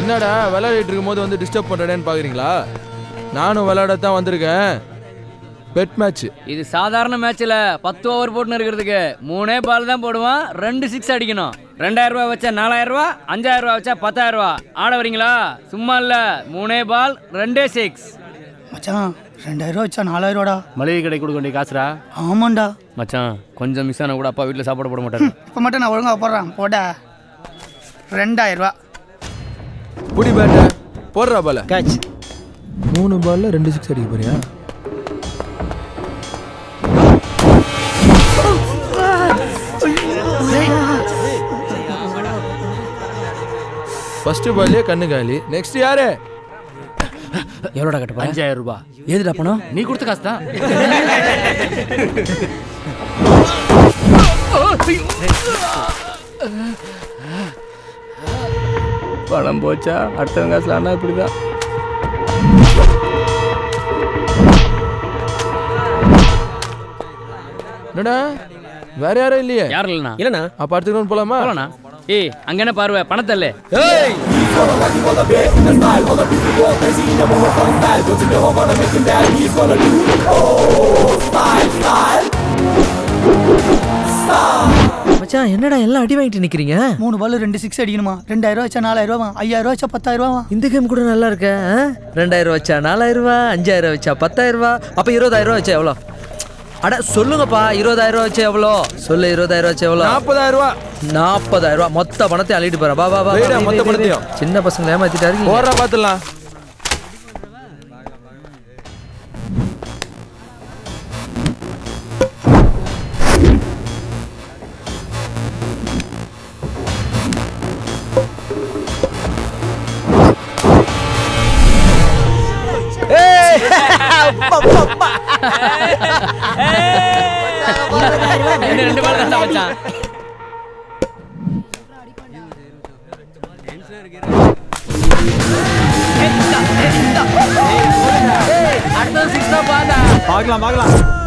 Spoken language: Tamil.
என்னடா விளையாடிட்டு இருக்கும்போது வந்து டிஸ்டர்ப் பண்ணுறேன்னு பார்க்குறீங்களா நானும் விளையாட தான் வந்திருக்கேன் பெட் மேட்ச் இது சாதாரண மேட்ச்ல பத்து ஓவர் போட்டுன்னு இருக்கிறதுக்கு மூணே பால் தான் போடுவான் ரெண்டு சிக்ஸ் அடிக்கணும் ரெண்டாயிரம் ரூபாய் வச்சா நாலாயிரம் ரூபாய் அஞ்சாயிரம் ரூபாய் வச்சா பத்தாயிரம் ரூபாய் ஆட வரீங்களா சும்மா இல்ல மூணே பால் ரெண்டே சிக்ஸ் மச்சான் ரெண்டாயிரம் ரூபா வச்சா நாலாயிரம் ரூபாடா மளிகை கடை கொடுக்க வேண்டிய காசுரா ஆமாண்டா மச்சான் கொஞ்சம் மிஸ் ஆனா கூட அப்பா வீட்டில் சாப்பாடு போட மாட்டாரு இப்போ மட்டும் நான் ஒழுங்கா போடுறேன் போடா ரெண்டாயிரம் ரூபா புடி பேட்டை போடுறா பால கேட்ச் மூணு பால்ல ரெண்டு சிக்ஸ் அடிக்க போறியா ஃபர்ஸ்ட் பால்லே கண்ணு காலி நெக்ஸ்ட் யாரு எவ்வளோடா கட்டுப்பா அஞ்சாயிரம் ரூபாய் ஏதுடா பணம் நீ கொடுத்த காசு தான் பணம் போச்சா அடுத்தவங்க காசுல அண்ணா இப்படிதான் என்னடா வேற யாரும் இல்லையே யாரும் இல்லைண்ணா இல்லைண்ணா அப்ப அடுத்துக்கணும் போலாமா போலண்ணா ஏய் அங்க என்ன பார்வை பணத்தை இல்லை ஏய் மச்சான் என்னடா எல்லாம் அடி வாங்கிட்டு நிக்கிறீங்க மூணு பால் ரெண்டு சிக்ஸ் அடிக்கணுமா ரெண்டாயிரம் ரூபா வச்சா நாலாயிரம் ரூபா ஐயாயிரம் ரூபா வச்சா பத்தாயிரம் ரூபா இந்த கேம் கூட நல்லா இருக்க ஆ? ரெண்டாயிரம் வச்சா நாலாயிரம் ரூபா அஞ்சாயிரம் வச்சா பத்தாயிரம் ரூபா அப்ப இருபதாயிரம் ரூபா வச்சா எவ்வளோ அட சொல்லுங்கப்பா இருபதாயிரம் ரூபா வச்சா எவ்வளோ சொல்லு இருபதாயிரம் வச்சா எவ்வளோ நாற்பதாயிரம் ரூபா நாற்பதாயிரம் ரூபா மொத்த பணத்தை அள்ளிட்டு போறேன் பா பா பா, வைடா, பா மொத்த வை, வை, வை. பணத்தையும். சின்ன பசங்க ஏமாத்திட்டாரு போடுறா பாத்துடலாம் ரெண்டு ரெண்டு பால் தான் வச்சான் அடுத்தது சிக்ஸ் தான் பாதா பார்க்கலாம் பார்க்கலாம்